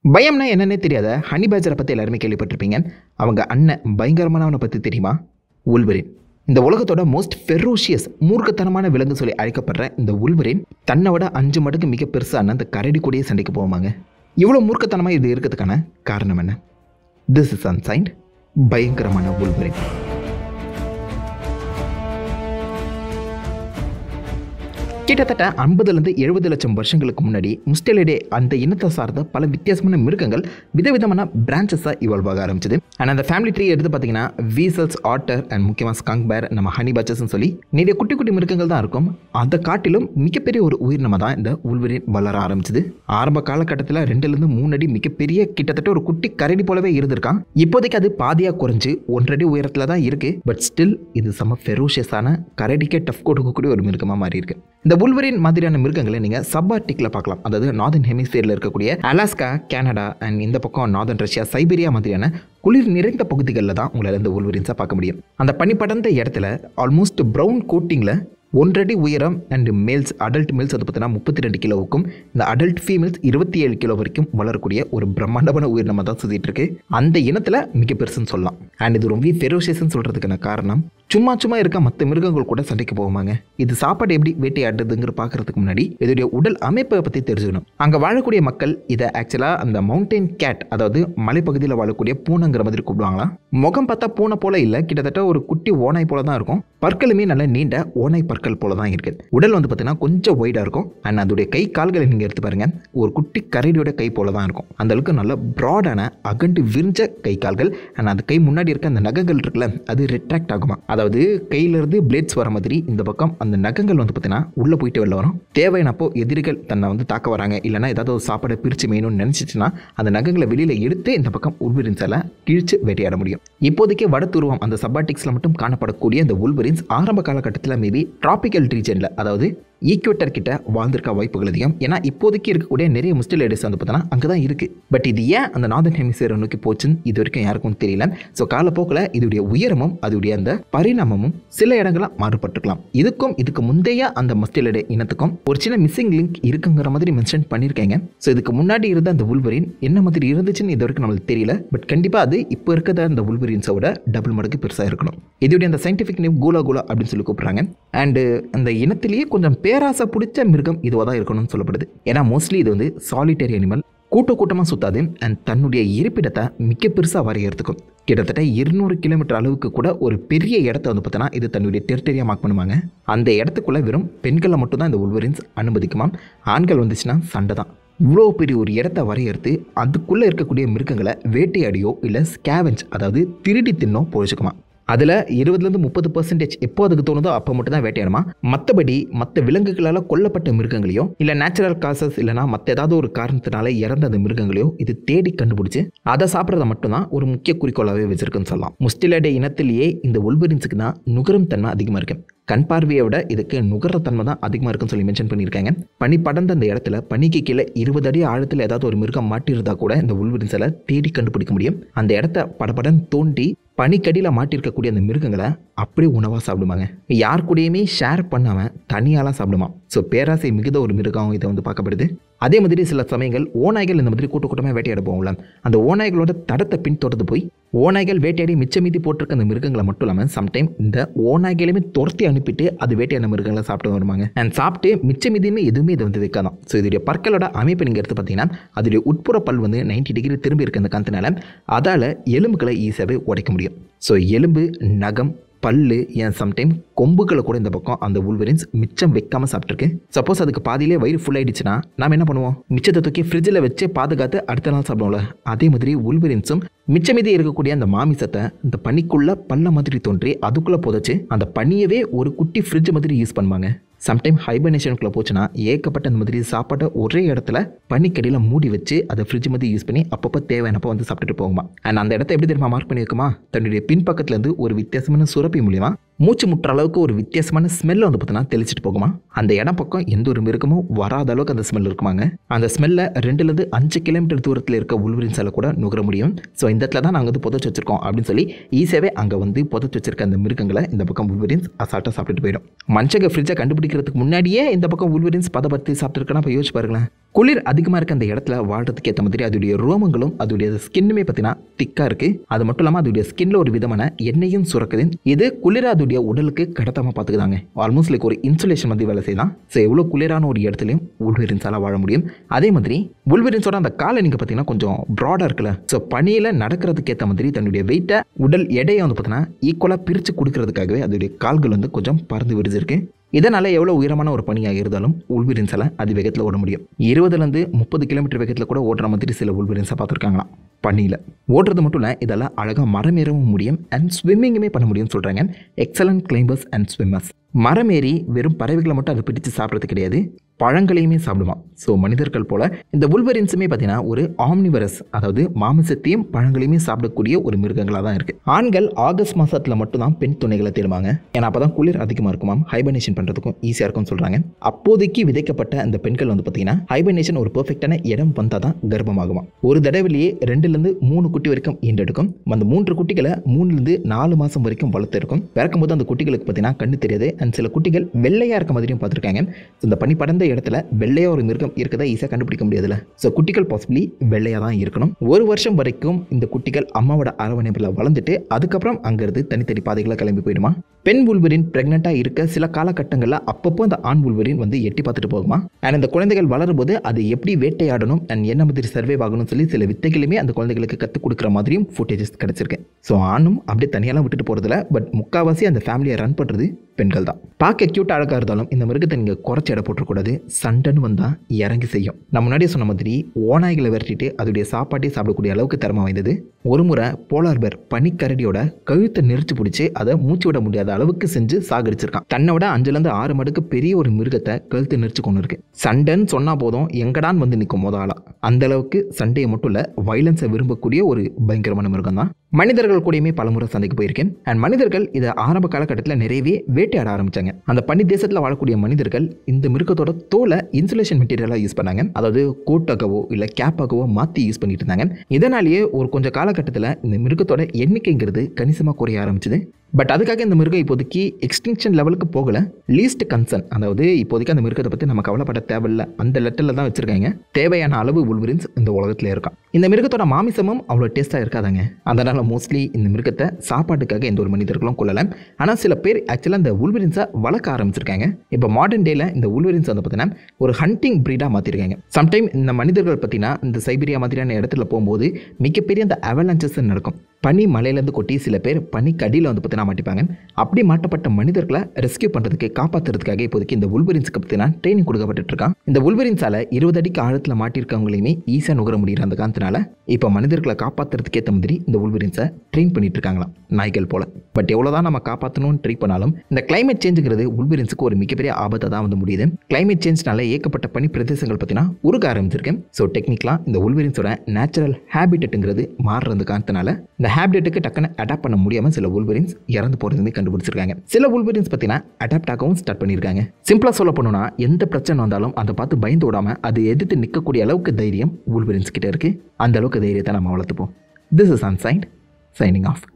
பயம்னா என்னன்னே தெரியாத ஹனி பேஜரை பற்றி எல்லாருமே கேள்விப்பட்டிருப்பீங்க அவங்க அண்ணன் பயங்கரமானவனை பற்றி தெரியுமா உல்வரின் இந்த உலகத்தோட மோஸ்ட் ஃபெரோஷியஸ் மூர்க்கத்தனமான விலங்கு சொல்லி அழைக்கப்படுற இந்த உல்வரின் தன்னை விட அஞ்சு மடங்கு மிக பெருசான அந்த கரடி கூடயே சண்டைக்கு போவாங்க இவ்வளோ மூர்க்கத்தனமாக இது இருக்கிறதுக்கான காரணம் என்ன திஸ் இஸ் அன்சைன்ட் பயங்கரமான உல்வரின் கிட்டத்தட்ட ஐம்பதுலேருந்து எழுபது லட்சம் வருஷங்களுக்கு முன்னாடி முஸ்டெலிடே அந்த இனத்தை சார்ந்த பல வித்தியாசமான மிருகங்கள் விதவிதமான பிரான்ச்சஸாக இவால்வ் ஆக ஆரம்பிச்சது அண்ட் அந்த ஃபேமிலி ட்ரீ எடுத்து பார்த்தீங்கன்னா வீசல்ஸ் ஆட்டர் அண்ட் முக்கியமாக ஸ்கங்க் பேர் நம்ம ஹனி பச்சஸ்ன்னு சொல்லி நிறைய குட்டி குட்டி மிருகங்கள் தான் இருக்கும் அதை காட்டிலும் மிகப்பெரிய ஒரு உயிரினமாக தான் இந்த உள்வரின் வளர ஆரம்பிச்சது ஆரம்ப காலகட்டத்தில் ரெண்டுலேருந்து மூணு அடி மிகப்பெரிய கிட்டத்தட்ட ஒரு குட்டி கரடி போலவே இருந்திருக்கான் இப்போதைக்கு அது பாதியாக குறைஞ்சு ஒன்றடி உயரத்தில் தான் இருக்குது பட் ஸ்டில் இது செம்ம ஃபெரோஷியஸான கரடிக்கே டஃப் கொடுக்கக்கூடிய ஒரு மிருகமாக மாறி இருக்கு இந்த புல்வரின் மாதிரியான மிருகங்களை நீங்கள் சப்பார்டிக்கில் பார்க்கலாம் அதாவது நார்தன் ஹெமிஸ்பியரில் இருக்கக்கூடிய அலாஸ்கா கனடா அண்ட் இந்த பக்கம் நார்தன் ரஷ்யா சைபீரியா மாதிரியான குளிர் நிறைந்த பகுதிகளில் தான் உங்களால் இந்த உல்வரின்ஸை பார்க்க முடியும் அந்த பனிப்படர்ந்த இடத்துல ஆல்மோஸ்ட் ப்ரௌன் கோட்டிங்கில் ஒன்றடி உயரம் அண்ட் மேல்ஸ் அடல்ட் மேல்ஸ் வந்து பார்த்தீங்கன்னா முப்பத்தி ரெண்டு கிலோவுக்கும் இந்த அடல்ட் ஃபீமேல்ஸ் இருபத்தி ஏழு கிலோ வரைக்கும் வளரக்கூடிய ஒரு பிரம்மாண்டமான உயிரினமாக தான் சுற்றிட்டு இருக்கு அந்த இனத்தில் மிக பெருசுன்னு சொல்லலாம் அண்ட் இது ரொம்ப ஃபெரோஷியஸ்ன்னு சொல்கிறதுக்கான காரணம் சும்மா சும்மா இருக்க மற்ற மிருகங்கள் கூட சண்டைக்கு போகுமாங்க இது சாப்பாடு எப்படி வேட்டையாடுறதுங்கிற பார்க்கறதுக்கு முன்னாடி இதோடைய உடல் அமைப்பை பற்றி தெரிஞ்சுக்கணும் அங்கே வாழக்கூடிய மக்கள் இதை ஆக்சுவலாக அந்த மவுண்டைன் கேட் அதாவது மலைப்பகுதியில் வாழக்கூடிய பூனைங்கிற மாதிரி கூப்பிடுவாங்களாம் முகம் பார்த்தா பூனை போல இல்லை கிட்டத்தட்ட ஒரு குட்டி ஓனாய் போல தான் இருக்கும் பற்களுமே நல்ல நீண்ட ஓனாய் பற்கள் போல தான் இருக்குது உடல் வந்து பார்த்தீங்கன்னா கொஞ்சம் ஒய்டாக இருக்கும் அண்ட் அதோடைய கை கால்களை நீங்கள் எடுத்து பாருங்க ஒரு குட்டி கரடியோட கை போல தான் இருக்கும் அந்த அளவுக்கு நல்ல ப்ராடான அகண்டு விரிஞ்ச கை கால்கள் அண்ட் அந்த கை முன்னாடி இருக்க அந்த நகங்கள் இருக்குல்ல அது ரிட்ராக்ட் ஆகுமா அதாவது கையிலிருந்து பிளேட்ஸ் வர மாதிரி இந்த பக்கம் அந்த நகங்கள் வந்து பார்த்தீங்கன்னா உள்ளே போயிட்டு வெளில வரும் தேவையானப்போ எதிரிகள் தன்னை வந்து தாக்க வராங்க இல்லைனா ஏதாவது ஒரு சாப்பாடை பிரித்து மேயணும்னு நினச்சிச்சுன்னா அந்த நகங்களை வெளியில் எடுத்து இந்த பக்கம் உள்வரின்ஸ் எல்லாம் கிழிச்சு வேட்டையாட முடியும் இப்போதைக்கு வட துருவம் அந்த சப்பாட்டிக்ஸில் மட்டும் காணப்படக்கூடிய அந்த உள்வரின்ஸ் ஆரம்ப காலகட்டத்தில் மேபி டிராபிக்கல் ரீஜனில் அதாவது ஈக்குவேட்டர் கிட்ட வாழ்ந்திருக்க வாய்ப்புகள் அதிகம் ஏன்னா இப்போதைக்கு இருக்கக்கூடிய நிறைய முஸ்டிலேடஸ் வந்து பார்த்தோன்னா அங்கே தான் இருக்குது பட் இது ஏன் அந்த நார்தன் ஹெமிஸ்பியரை நோக்கி போச்சுன்னு இது வரைக்கும் யாருக்கும் தெரியல ஸோ காலப்போக்கில் இதோடைய உயரமும் அதோடைய அந்த பரிணாமமும் சில இடங்களில் மாறுபட்டுருக்கலாம் இதுக்கும் இதுக்கு முந்தைய அந்த முஸ்டிலேடே இனத்துக்கும் ஒரு சின்ன மிஸ்ஸிங் லிங்க் இருக்குங்கிற மாதிரி மென்ஷன் பண்ணியிருக்காங்க ஸோ இதுக்கு முன்னாடி இருந்த அந்த உள்வரின் என்ன மாதிரி இருந்துச்சுன்னு இது வரைக்கும் நம்மளுக்கு தெரியல பட் கண்டிப்பாக அது இப்போ இருக்கிற அந்த உள்வரின்ஸோட டபுள் மடங்கு பெருசாக இருக்கணும் இதோடைய அந்த சயின்டிஃபிக் நேம் கூலா கூலா அப்படின்னு சொல்லி கூப்பிட்றாங்க அண்டு அந்த இனத்திலேயே கொஞ்சம் பேராசை பிடிச்ச மிருகம் இதுவாக தான் இருக்கணும்னு சொல்லப்படுது ஏன்னா மோஸ்ட்லி இது வந்து சாலிட்டரி அனிமல் கூட்ட கூட்டமாக சுத்தாது அண்ட் தன்னுடைய இருப்பிடத்தை மிக பெருசாக வரையறதுக்கும் கிட்டத்தட்ட இருநூறு கிலோமீட்டர் அளவுக்கு கூட ஒரு பெரிய இடத்த வந்து பார்த்தோன்னா இது தன்னுடைய டெரிட்டரியாக மார்க் பண்ணுவாங்க அந்த இடத்துக்குள்ளே வெறும் பெண்களை மட்டும்தான் இந்த உள்வரின்ஸ் அனுமதிக்குமாம் ஆண்கள் வந்துச்சுன்னா சண்டை தான் இவ்வளோ பெரிய ஒரு இடத்த வரையறுத்து அதுக்குள்ளே இருக்கக்கூடிய மிருகங்களை வேட்டையாடியோ இல்லை ஸ்கேவெஞ்ச் அதாவது திருடி தின்னோ பொழிச்சுக்குமா அதில் இருபதுலேருந்து முப்பது பர்சன்டேஜ் எப்போ அதுக்கு தோணுதோ அப்போ மட்டும் தான் வேட்டையாடுமா மற்றபடி மற்ற விலங்குகளால் கொல்லப்பட்ட மிருகங்களையோ இல்லை நேச்சுரல் காசஸ் இல்லைனா மற்ற ஏதாவது ஒரு காரணத்தினால இறந்த அந்த மிருகங்களையோ இது தேடி கண்டுபிடிச்சு அதை சாப்பிட்றத மட்டும்தான் ஒரு முக்கிய குறிக்கோளாகவே வச்சிருக்குன்னு சொல்லலாம் முஸ்டிலேடே இனத்திலேயே இந்த ஒல்பரின்ஸுக்கு தான் நுகரும் தன்மை அதிகமாக இருக்கு கண் பார்வையை விட இதுக்கு நுகர தன்மை தான் அதிகமாக இருக்குன்னு சொல்லி மென்ஷன் பண்ணியிருக்காங்க பனி படர்ந்த அந்த இடத்துல பனிக்கு கீழே இருபது அடி ஆழத்தில் ஏதாவது ஒரு மிருகம் மாட்டியிருந்தா கூட இந்த உள்விரிசலை தேடி கண்டுபிடிக்க முடியும் அந்த இடத்த படபடன்னு தோண்டி பனிக்கடியில் மாட்டிருக்கக்கூடிய அந்த மிருகங்களை அப்படியே உணவாக சாப்பிடுவாங்க யார் கூடயுமே ஷேர் பண்ணாமல் தனியாலாம் சாப்பிடுமா ஸோ பேராசை மிகுந்த ஒரு மிருகம் இதை வந்து பார்க்கப்படுது அதே மாதிரி சில சமயங்கள் ஓநாய்கள் இந்த மாதிரி கூட்ட கூட்டமாக வேட்டையாட போகலாம் அந்த ஓநாய்களோட தடத்தை பின்தொடர்ந்து போய் ஓநாய்கள் வேட்டையாடி மிச்சம் மீதி போட்டிருக்க அந்த மிருகங்களை மட்டும் இல்லாமல் சம்டைம் இந்த ஓநாய்களையுமே துரத்தி அனுப்பிட்டு அது வேட்டையான மிருகங்களை சாப்பிட்டு வருவாங்க அண்ட் சாப்பிட்டு மிச்ச மீதியுமே எதுவுமே இதை வந்து வைக்காதான் ஸோ இதோடைய பற்களோட அமைப்பை நீங்கள் எடுத்து பார்த்தீங்கன்னா அதோடைய உட்புற பல் வந்து 90 டிகிரி திரும்பி இருக்க அந்த காந்தனால அதால் எலும்புகளை ஈஸியாகவே உடைக்க முடியும் ஸோ எலும்பு நகம் பல்லு ஏன் சம்டைம் கொம்புகளை கூட இந்த பக்கம் அந்த உள்வரின்ஸ் மிச்சம் வைக்காம சாப்பிட்ருக்கு சப்போஸ் அதுக்கு பாதியிலே வயிறு ஃபுல் ஆயிடுச்சுன்னா நாம் என்ன பண்ணுவோம் மிச்சத்தை தூக்கி ஃப்ரிட்ஜில் வச்சு பாதுகாத்து அடுத்த நாள் சாப்பிடுவோம்ல அதே மாதிரி உள்வரின்ஸும் மிச்சம் மீதி இருக்கக்கூடிய அந்த மாமிசத்தை இந்த பனிக்குள்ள பல்ல மாதிரி தோன்றி அதுக்குள்ளே புதைச்சு அந்த பனியவே ஒரு குட்டி ஃப்ரிட்ஜ் மாதிரி யூஸ் பண்ணுவாங்க சம்டைம் ஹைபர்னேஷனுக்குள்ளே போச்சுன்னா ஏகப்பட்ட அந்த மாதிரி சாப்பாட்டை ஒரே இடத்துல பனிக்கடியில் மூடி வச்சு அதை ஃப்ரிட்ஜ் மாதிரி யூஸ் பண்ணி அப்பப்போ தேவையானப்போ வந்து சாப்பிட்டுட்டு போகுமா அண்ட் அந்த இடத்த எப்படி தெரியுமா மார்க் பண்ணி வைக்குமா தன்னுடைய பின்பக்கத்துலேருந்து ஒரு வித்தியாசமான சுரப்பி மூலியமா மூச்சு முட்டுற அளவுக்கு ஒரு வித்தியாசமான ஸ்மெல்லை வந்து பார்த்தீங்கன்னா தெளிச்சிட்டு போகுமா அந்த இடம் பக்கம் எந்த ஒரு மிருகமும் வராத அளவுக்கு அந்த ஸ்மெல் இருக்குமாங்க அந்த ஸ்மெல்லை ரெண்டுலேருந்து அஞ்சு கிலோமீட்டர் தூரத்தில் இருக்க உள்வரின்ஸால் கூட நுகர முடியும் ஸோ இந்த இடத்துல தான் நாங்கள் வந்து புதைச்சி வச்சிருக்கோம் அப்படின்னு சொல்லி ஈஸியாகவே அங்கே வந்து புதைச்சி வச்சிருக்க அந்த மிருகங்களை இந்த பக்கம் உள்வரின்ஸ் அசால்ட்டாக சாப்பிட்டுட்டு போயிடும் மனுஷங்க ஃப்ரிட்ஜை கண்டுபிடிக்கிறதுக்கு முன்னாடியே இந்த பக்கம் உள்வரின்ஸ் பதப்படுத்தி சாப்பிட்டுருக்கனா இப்போ யோசிச்சு பாருங்களேன் குளிர் அதிகமாக இருக்க அந்த இடத்துல வாழ்றதுக்கு ஏற்ற மாதிரி அதோடைய ரோமங்களும் அதோடைய ஸ்கின்னுமே பார்த்தீங்கன்னா திக்காக இருக்குது அது மட்டும் இல்லாமல் அதோடைய ஸ்கின்ல ஒரு விதமான எண்ணெயும் சுரக்குது இது குளிர அதோடைய உடலுக்கு கடத்தாமல் பார்த்துக்குதாங்க ஆல்மோஸ்ட் லைக் ஒரு இன்சுலேஷன் வந்து வேலை செய்யலாம் ஸோ எவ்வளோ குளிரான ஒரு இடத்துலையும் உள்வெரின்ஸால் வாழ முடியும் அதே மாதிரி உள்வெரின்ஸோட அந்த காலை நீங்கள் பார்த்தீங்கன்னா கொஞ்சம் ப்ராடாக இருக்குல்ல ஸோ பனியில் நடக்கிறதுக்கு ஏற்ற மாதிரி தன்னுடைய வெயிட்டை உடல் எடையை வந்து பார்த்தீங்கன்னா ஈக்குவலாக பிரித்து கொடுக்கறதுக்காகவே அதோடைய கால்கள் வந்து கொஞ்சம் பறந்து விரிஞ்சிருக்கு இதனால் எவ்வளோ உயரமான ஒரு பணியாக இருந்தாலும் உள்விரின்ஸால் அது வேகத்தில் ஓட முடியும் இருபதுலேருந்து முப்பது கிலோமீட்டர் வேகத்தில் கூட ஓடுற மாதிரி சில உள்விரின்ஸை பார்த்துருக்காங்களாம் பனியில் ஓடுறது மட்டும் இல்லை இதெல்லாம் அழகாக மரமேறவும் முடியும் அண்ட் ஸ்விம்மிங்குமே பண்ண முடியும்னு சொல்கிறாங்க எக்ஸலண்ட் கிளைம்பர்ஸ் அண்ட் ஸ்விம்மர்ஸ் மரமேறி வெறும் பறவைகளை மட்டும் அதை பிடிச்சு சாப்பிட்றது கிடையாது பழங்களையுமே சாப்பிடுவான் ஸோ மனிதர்கள் போல இந்த உள்வரின்ஸுமே பார்த்தீங்கன்னா ஒரு ஆம்னிவரஸ் அதாவது மாமிசத்தையும் பழங்களையுமே சாப்பிடக்கூடிய ஒரு மிருகங்களாக தான் இருக்குது ஆண்கள் ஆகஸ்ட் மாதத்தில் மட்டும்தான் பெண் துணைகளை தேடுவாங்க ஏன்னா அப்போ தான் குளிர் அதிகமாக இருக்குமாம் ஹைபர்னேஷன் பண்ணுறதுக்கும் ஈஸியாக இருக்கும்னு சொல்கிறாங்க அப்போதைக்கு விதைக்கப்பட்ட அந்த பெண்கள் வந்து பார்த்தீங்கன்னா ஹைபர்னேஷன் ஒரு பெர்ஃபெக்டான இடம் வந்தால் தான் கர்ப்பமாகுமா ஒரு தடவைலேயே ரெண்டுலேருந்து மூணு குட்டி வரைக்கும் ஈண்டெடுக்கும் அந்த மூன்று குட்டிகளை மூணுலேருந்து நாலு மாதம் வரைக்கும் வளர்த்து இருக்கும் பிறக்கும் போது அந்த குட்டிகளுக்கு பார்த்தீங்கன்னா கண்ணு தெரியாது அண்ட் சில குட்டிகள் வெள்ளையாக இருக்க மாதிரியும் பார்த்துருக்காங்க இந்த பனி படர்ந்த இடத்துல வெள்ளையாக ஒரு மிருகம் இருக்கதா ஈஸியாக கண்டுபிடிக்க முடியாதுல்ல ஸோ குட்டிகள் பாசிபிளி வெள்ளையாக தான் இருக்கணும் ஒரு வருஷம் வரைக்கும் இந்த குட்டிகள் அம்மாவோட அரவணைப்பில் வளர்ந்துட்டு அதுக்கப்புறம் அங்கேருந்து தனித்தனி பாதைகளை கிளம்பி போயிடுமா பெண் உள்வரின் பிரெக்னெண்ட்டாக இருக்க சில காலகட்டங்களில் அப்பப்போ அந்த ஆண் உள்வரின் வந்து எட்டி பார்த்துட்டு போகுமா அண்ட் அந்த குழந்தைகள் வளரும்போது அது எப்படி வேட்டையாடணும் அண்ட் என்ன மாதிரி சர்வே ஆகணும்னு சொல்லி சில வித்தைகளுமே அந்த குழந்தைகளுக்கு கற்றுக் கொடுக்குற மாதிரியும் ஃபுட்டேஜஸ் கிடச்சிருக்கு ஸோ ஆணும் அப்படியே தனியாலாம் விட்டுட்டு போகிறதில்ல பட் முக்கால்வாசி அந்த ஃபேமிலியை ரன் பண்ணுறது பெண்கள் தான் பார்க்க க்யூட் அழகாக இருந்தாலும் இந்த மிருகத்தை நீங்கள் குறைச்சி எடை போட்டுறக்கூடாது சண்டைன்னு வந்தால் இறங்கி செய்யும் நான் முன்னாடியே சொன்ன மாதிரி ஓநாய்களை விரட்டிட்டு அதோடைய சாப்பாட்டையும் சாப்பிடக்கூடிய அளவுக்கு திறமை வாய்ந்தது ஒரு முறை போலார் பேர் பனிக்கரடியோட கழுத்தை நெரிச்சு பிடிச்சி அதை மூச்சு விட முடியாத அளவுக்கு செஞ்சு சாகடிச்சிருக்கான் தன்னை விட அஞ்சுலேருந்து ஆறு மடங்கு பெரிய ஒரு மிருகத்தை கழுத்தை நெரிச்சு கொண்டு இருக்கு சண்டைன்னு சொன்னால் போதும் எங்கடான் வந்து நிற்கும் முதலா அந்த அளவுக்கு சண்டையை மட்டும் இல்லை வைலன்ஸை விரும்பக்கூடிய ஒரு பயங்கரமான மிருகம் தான் மனிதர்கள் கூடயுமே பலமுறை சந்தைக்கு போயிருக்கேன் அண்ட் மனிதர்கள் இதை ஆரம்ப காலகட்டத்தில் நிறையவே வேட்டையாட ஆரம்பிச்சாங்க அந்த பனி தேசத்தில் வாழக்கூடிய மனிதர்கள் இந்த மிருகத்தோட தோலை இன்சுலேஷன் மெட்டீரியலாக யூஸ் பண்ணாங்க அதாவது கோட்டாகவோ இல்லை கேப்பாகவோ மாற்றி யூஸ் பண்ணிட்டு இருந்தாங்க இதனாலேயே ஒரு கொஞ்சம் காலகட்டத்தில் இந்த மிருகத்தோட எண்ணிக்கைங்கிறது கணிசமாக குறைய ஆரம்பிச்சது பட் அதுக்காக இந்த மிருகம் இப்போதைக்கு எக்ஸ்டிங்ஷன் லெவலுக்கு போகல லீஸ்ட் கன்சர்ன் அதாவது இப்போதைக்கு அந்த மிருகத்தை பற்றி நம்ம கவலைப்பட தேவையில்ல அந்த லெட்டரில் தான் வச்சிருக்காங்க தேவையான அளவு உள்விரின்ஸ் இந்த உலகத்தில் இருக்கான் இந்த மிருகத்தோட மாமிசமும் அவ்வளோ டேஸ்ட்டாக இருக்காதாங்க அதனால் மோஸ்ட்லி இந்த மிருகத்தை சாப்பாட்டுக்காக எந்த ஒரு மனிதர்களும் கொள்ளலை ஆனால் சில பேர் ஆக்சுவலாக இந்த உள்விரின்ஸை வளர்க்க ஆரம்பிச்சிருக்காங்க இப்போ மாடர்ன் டேல இந்த உள்விரின்ஸ் வந்து பார்த்தீங்கன்னா ஒரு ஹண்டிங் ப்ரீடாக மாற்றிருக்காங்க சம்டைம் இந்த மனிதர்கள் பார்த்தீங்கன்னா இந்த சைபீரியா மாதிரியான இடத்துல போகும்போது மிகப்பெரிய அந்த அவலான்சஸ் நடக்கும் பனி மலையிலேருந்து கொட்டி சில பேர் பனிக்கு அடியில் வந்து பார்த்தீங்கன்னா மாட்டிப்பாங்க அப்படி மாட்டப்பட்ட மனிதர்களை ரெஸ்கியூ பண்ணுறதுக்கு காப்பாற்றுறதுக்காக இப்போதைக்கு இந்த உள்வரின்ஸுக்கு பார்த்தீங்கன்னா ட்ரைனிங் கொடுக்கப்பட்டு இருக்கான் இந்த உள்வரின்ஸால் இருபது அடிக்கு ஆழத்தில் மாட்டிருக்கவங்களையுமே ஈஸியாக நுகர முடிகிற அந்த காரணத்தினால இப்போ மனிதர்களை காப்பாற்றுறதுக்கு ஏற்ற மாதிரி இந்த உள்வரின்ஸை ட்ரெயின் பண்ணிட்டு இருக்காங்களாம் நாய்கள் போல பட் எவ்வளோதான் நம்ம காப்பாற்றணும்னு ட்ரை பண்ணாலும் இந்த கிளைமேட் சேஞ்சுங்கிறது உள்வரின்ஸுக்கு ஒரு மிகப்பெரிய ஆபத்தை தான் வந்து முடியுது கிளைமேட் சேஞ்ச்னால ஏகப்பட்ட பனி பிரதேசங்கள் பார்த்தீங்கன்னா உருக ஆரம்பிச்சிருக்கு ஸோ டெக்னிக்கலாக இந்த உள்வரின்ஸோட நேச்சுரல் ஹேபிட்டட்டுங்கிறது மாறுறது காரணத்தினால இந்த ஹேபிட்டட்டுக்கு டக்குன்னு அடாப்ட் பண்ண முடியாமல் சில உள்வரின்ஸ் இறந்து போகிறதுமே கண்டுபிடிச்சிருக்காங்க சில உள்வரின்ஸ் பார்த்தீங்கன்னா அடாப்ட் ஆகவும் ஸ்டார்ட் பண்ணியிருக்காங்க சிம்பிளாக சொல்ல போனோம்னா எந்த பிரச்சனை வந்தாலும் அதை பார்த்து பயந்து விடாமல் அதை எதிர்த்து நிற்கக்கூடிய அளவுக்கு தைரியம் உள்வரின்ஸ் கிட்ட இருக்குது அந்த அளவுக்கு தைரியத்தை நம்ம வளர்த்துப்போம் this is ancient signing of